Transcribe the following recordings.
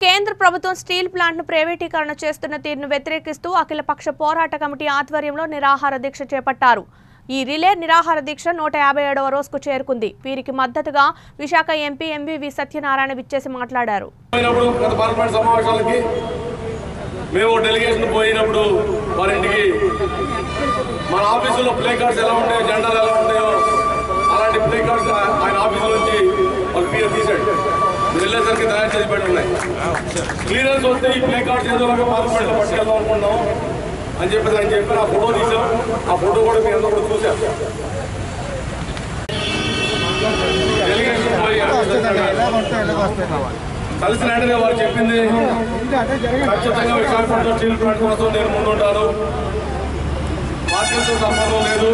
కేంద్ర ప్రభుత్వం స్టీల్ ప్లాంట్ను ప్రైవేటీకరణ చేస్తున్న తీరును వ్యతిరేకిస్తూ అఖిలపక్ష పోరాట కమిటీ ఆధ్వర్యంలో నిరాహార దీక్ష చేపట్టారు ఈ రిలే నిరాహార దీక్ష నూట యాభై ఏడవ రోజుకు చేరుకుంది వీరికి మద్దతుగా విశాఖ ఎంపీ ఎంవివి సత్యనారాయణ విచ్చేసి మాట్లాడారు పోయినప్పుడు గత పార్లమెంట్ సమావేశాలకి మేము డెలిగేషన్ పోయినప్పుడు వారి ఇంటికి మన ఆఫీసులో ప్లే కార్డ్స్ ఎలా ఉంటాయో జెండాలు ఎలా ఉంటాయో అలాంటి ప్లే కార్డ్స్ ఆయన ఆఫీసు నుంచి వాళ్ళు పిఎ తీసాడు నువ్వు వెళ్ళేసరికి తయారు చేసి పెట్టి ఉన్నాయి క్లియరెన్స్ వస్తే ఈ ప్లే కార్డ్స్ ఏదో ఒక పార్లమెంట్ లో పట్టుకెళ్దాం అనుకున్నాం అని చెప్పేసి ఆయన చెప్పారు ఆ ఫోటో తీసాం ఆ ఫోటో కూడా మీరు అందరూ కూడా చూశారు డెలిగేషన్ పోయి కలిసిన వెంటనే వారు చెప్పింది ఖచ్చితంగా విశాఖపట్నం స్టీల్ ప్లాంట్ కోసం నేను ముందుంటాను పార్టీలతో సంబంధం లేదు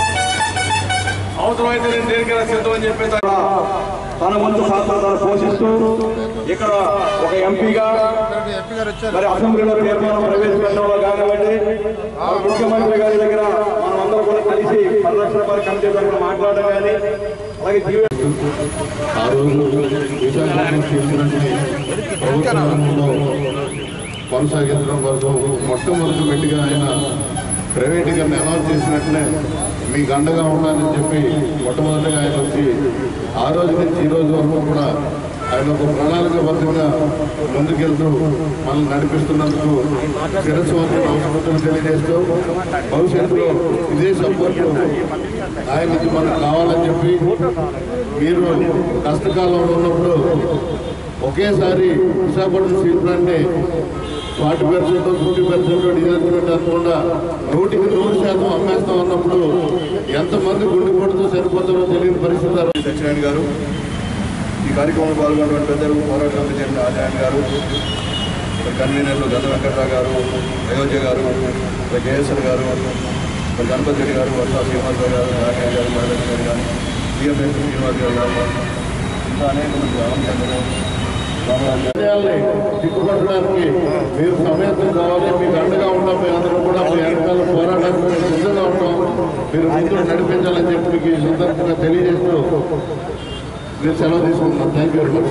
అవసరమైతే నేను దేనికైనా సిద్ధం అని చెప్పేసి తన వంతు పాత్ర పోషిస్తూ ఇక్కడ ఒక ఎంపీగా మరి అసెంబ్లీలో తీర్మానం ప్రవేశపెట్టడంలో కానివ్వండి మరి ముఖ్యమంత్రి గారి దగ్గర మనం అందరూ కూడా కలిసి పరిరక్షణ పరి కమిటీ తరఫున మాట్లాడడం కానీ అలాగే జీవో ఆ రోజు విశాఖపట్నం తీసుకున్నటువంటి ప్రభుత్వ రంగంలో కొనసాగించడం కోసం మొట్టమొదటి పెట్టిగా ఆయన ప్రైవేటీకరణ అనౌన్స్ చేసినట్లే మీకు అండగా ఉండాలని చెప్పి మొట్టమొదటిగా ఆయన వచ్చి ఆ రోజు నుంచి ఈ రోజు వరకు కూడా ఆయన ఒక ప్రణాళికబద్ధంగా ముందుకెళ్తూ మనల్ని నడిపిస్తున్నందుకు శిరస్సు వంటి అవసరం తెలియజేస్తూ భవిష్యత్తులో ఇదే సపోర్ట్ ఆయన నుంచి మనకు కావాలని చెప్పి మీరు కష్టకాలంలో ఉన్నప్పుడు ఒకేసారి విశాఖపట్నం స్టీల్ ప్లాంట్ని ఫార్టీ పర్సెంట్ ఫిఫ్టీ పర్సెంట్ డీజిల్ అనుకుండా నూటికి నూరు శాతం అమ్మేస్తాం అన్నప్పుడు ఎంతమంది గుండె కొడుతూ సరిపోతారో తెలియని పరిస్థితి సత్యనారాయణ గారు ఈ కార్యక్రమంలో పాల్గొన్నటువంటి పెద్దలు పోరాట కమిటీ చైర్మన్ ఆదినారాయణ గారు మరి కన్వీనర్లు గత వెంకట్రావు గారు అయోధ్య గారు మరి కేఎస్ఆర్ గారు మరి గణపతి రెడ్డి గారు వర్షా శ్రీనివాసరావు గారు నాగయ్య గారు మహాలక్ష్మి గారు కానీ బిఎంఎస్ శ్రీనివాస్ గారు గారు ఇంకా అనేక మంది రామచంద్ర నిర్ణయాల్ని తిప్పుకొట్టడానికి మీరు సమయంతో కావాలి మీకు అండగా ఉంటాం మీ అందరూ కూడా మీ వెనకాల పోరాటానికి మేము సిద్ధంగా ఉంటాం మీరు ముందుకు నడిపించాలని చెప్పి మీకు ఈ సందర్భంగా తెలియజేస్తూ మీరు సెలవు తీసుకుంటున్నాం thank you very much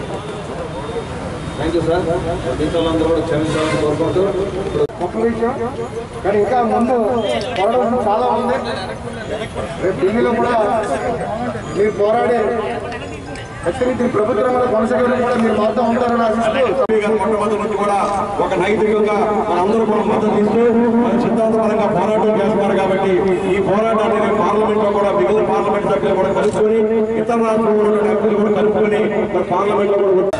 thank you sir మిగతాలందరూ కూడా క్షమించాలని కోరుకుంటూ గొప్ప విషయం కానీ ఇంకా ముందు పోరాటం చాలా ఉంది రేపు ఢిల్లీలో కూడా మీరు పోరాడే హెచ్చరిక ప్రభుత్వంలో కొనసాగడం కూడా మీరు మాతో ఉంటారని ఆశిస్తూ గారు మొట్టమొదటి నుంచి కూడా ఒక నైతికంగా మనందరూ కూడా మద్దతు ఇస్తూ మన సిద్ధాంతపరంగా పోరాటం చేస్తున్నారు కాబట్టి ఈ పోరాటాన్ని పార్లమెంట్ లో కూడా మిగిలిన పార్లమెంట్ సభ్యులు కూడా కలుసుకొని ఇతర రాష్ట్రంలో ఉన్న వ్యక్తులు కూడా కలుపుకొని మరి పార్లమెంట్ లో కూడా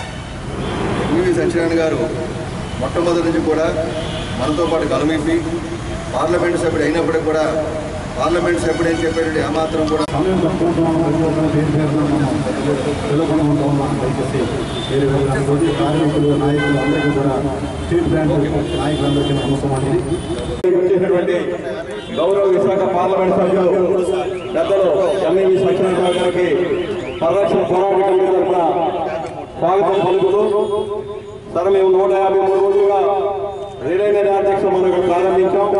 వివి సత్యనారాయణ గారు మొట్టమొదటి నుంచి కూడా మనతో పాటు కలమిపి పార్లమెంటు సభ్యుడు అయినప్పటికీ కూడా పార్లమెంటు సభ్యుడు అని చెప్పేటట్టు ఏమాత్రం కూడా సమయం తక్కువ ఉండడం వల్ల ప్రతి ఒక్కరు పేరు పేరున మనం పిలవకుండా ఉంటాం ఉన్నాం దయచేసి వేరే వేరే రోజు కార్మికులు నాయకులు అందరికీ కూడా స్టీల్ ప్లాంట్ నాయకులందరికీ నమస్కారం అండి చేసినటువంటి గౌరవ విశాఖ పార్లమెంట్ సభ్యులు పెద్దలు ఎంఈవి సత్యనారాయణ గారికి పరిరక్షణ పోరాట కమిటీ తరఫున స్వాగతం పలుకుతూ సరే మేము నూట యాభై మూడు రోజులుగా రిలే అధ్యక్ష మనం ఇక్కడ ప్రారంభించాం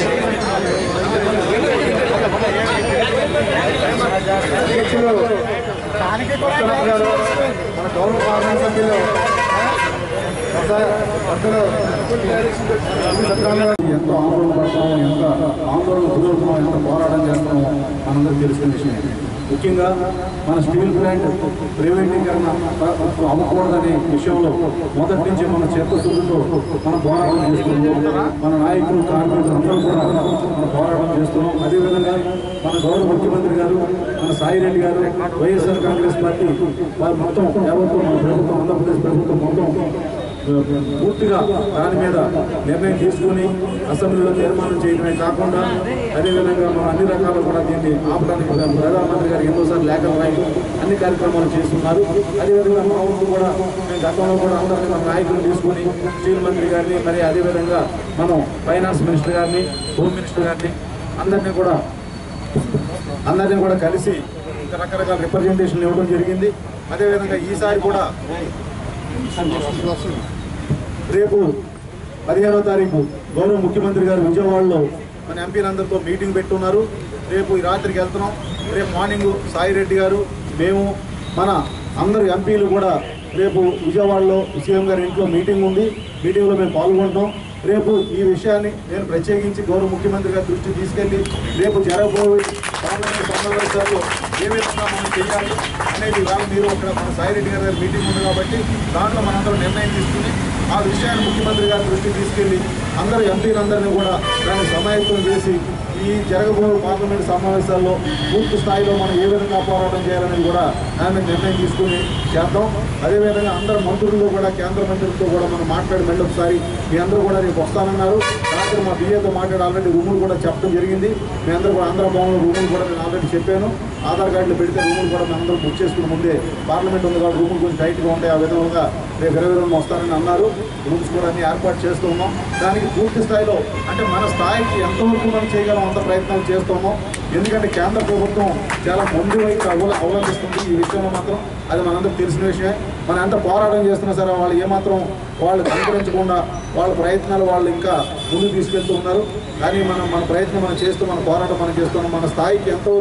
అధ్యక్షులు విశ్వనాథ్ గారు మన గౌరవ పార్లమెంట్ సభ్యులు పెద్ద- పెద్దలు సత్యనారాయణ గారు ఎంత ఆందోళన పడుతున్నాం ఎంత ఆందోళన గురవుతున్నాం ఎంత పోరాటం చేస్తున్నామో మనందరికీ తెలిసిన విషయం ముఖ్యంగా మన స్టీల్ ప్లాంట్ ప్రైవేటీకరణ అమ్మకూడదనే విషయంలో మొదటి నుంచి మన చేతశుద్ధితో మన పోరాటం చేస్తున్నాం మన నాయకులు కార్మికులు అందరూ కూడా మన పోరాటం చేస్తున్నాం అదేవిధంగా మన గౌరవ ముఖ్యమంత్రి గారు మన సాయిరెడ్డి గారు వైఎస్ఆర్ కాంగ్రెస్ పార్టీ వారు మొత్తం యావత్తు మన ప్రభుత్వం ఆంధ్రప్రదేశ్ ప్రభుత్వం మొత్తం పూర్తిగా దాని మీద నిర్ణయం తీసుకుని అసెంబ్లీలో తీర్మానం చేయడమే కాకుండా అదేవిధంగా మనం అన్ని రకాలు కూడా దీన్ని ఆపడానికి ప్రధానమంత్రి గారు ఎన్నోసార్లు లేఖలు రాయి అన్ని కార్యక్రమాలు చేస్తున్నారు అదేవిధంగా మా ఊరు కూడా మేము గతంలో కూడా అందరినీ మన నాయకులు తీసుకుని స్టీల్ మంత్రి గారిని మరి అదేవిధంగా మనం ఫైనాన్స్ మినిస్టర్ గారిని హోమ్ మినిస్టర్ గారిని అందరినీ కూడా అందరినీ కూడా కలిసి ఇంకా రకరకాల రిప్రజెంటేషన్ ఇవ్వడం జరిగింది అదేవిధంగా ఈసారి కూడా రేపు పదిహేనో తారీఖు గౌరవ ముఖ్యమంత్రి గారు విజయవాడలో మన ఎంపీలందరితో మీటింగ్ పెట్టున్నారు రేపు ఈ రాత్రికి వెళ్తున్నాం రేపు మార్నింగ్ సాయి రెడ్డి గారు మేము మన అందరు ఎంపీలు కూడా రేపు విజయవాడలో సీఎం గారి ఇంట్లో మీటింగ్ ఉంది మీటింగ్లో మేము పాల్గొంటాం రేపు ఈ విషయాన్ని నేను ప్రత్యేకించి గౌరవ ముఖ్యమంత్రి గారి దృష్టికి తీసుకెళ్లి రేపు జరగబోయే పార్లమెంట్ సమావేశాల్లో ఏ విధంగా మనం చేయాలి అనేది ఇవాళ మీరు అక్కడ మన సాయిరెడ్డి గారి దగ్గర మీటింగ్ ఉంది కాబట్టి దాంట్లో మనందరం నిర్ణయం తీసుకుని ఆ విషయాన్ని ముఖ్యమంత్రి గారి దృష్టికి తీసుకెళ్లి అందరూ ఎంపీలందరినీ కూడా దాన్ని సమాయత్తం చేసి ఈ జరగబోయే పార్లమెంట్ సమావేశాల్లో పూర్తి స్థాయిలో మనం ఏ విధంగా పోరాటం చేయాలనేది కూడా ఆమె నిర్ణయం తీసుకుని చేద్దాం అదేవిధంగా అందరు మంత్రులతో కూడా కేంద్ర మంత్రులతో కూడా మనం మాట్లాడి మళ్ళీ ఒకసారి మీ అందరూ కూడా రేపు వస్తానన్నారు రాత్రి మా బిఏతో మాట్లాడి ఆల్రెడీ రూములు కూడా చెప్పడం జరిగింది మీ అందరూ కూడా ఆంధ్ర భవన్లో రూములు కూడా నేను ఆల్రెడీ చెప్పాను ఆధార్ కార్డులు పెడితే రూములు కూడా మేము అందరం బుక్ చేసుకుని ముందే పార్లమెంట్ ఉంది కాబట్టి రూములు కొంచెం టైట్గా ఉంటాయి ఆ విధంగా రేపు ఇరవై రెండు వస్తారని అన్నారు రూమ్స్ కూడా అన్ని ఏర్పాటు చేస్తూ ఉన్నాం దానికి పూర్తి స్థాయిలో అంటే మన స్థాయికి ఎంతవరకు మనం చేయగలం అంత ప్రయత్నాలు చేస్తామో ఎందుకంటే కేంద్ర ప్రభుత్వం చాలా ముందు వైపు అవల అవలంబిస్తుంది ఈ విషయంలో మాత్రం అది మనందరికి తెలిసిన విషయమే మనం ఎంత పోరాటం చేస్తున్నా సరే వాళ్ళు ఏమాత్రం వాళ్ళు కనుకరించకుండా వాళ్ళ ప్రయత్నాలు వాళ్ళు ఇంకా ముందుకు తీసుకెళ్తూ ఉన్నారు కానీ మనం మన ప్రయత్నం మనం చేస్తూ మన పోరాటం మనం చేస్తున్నాం మన స్థాయికి ఎంతో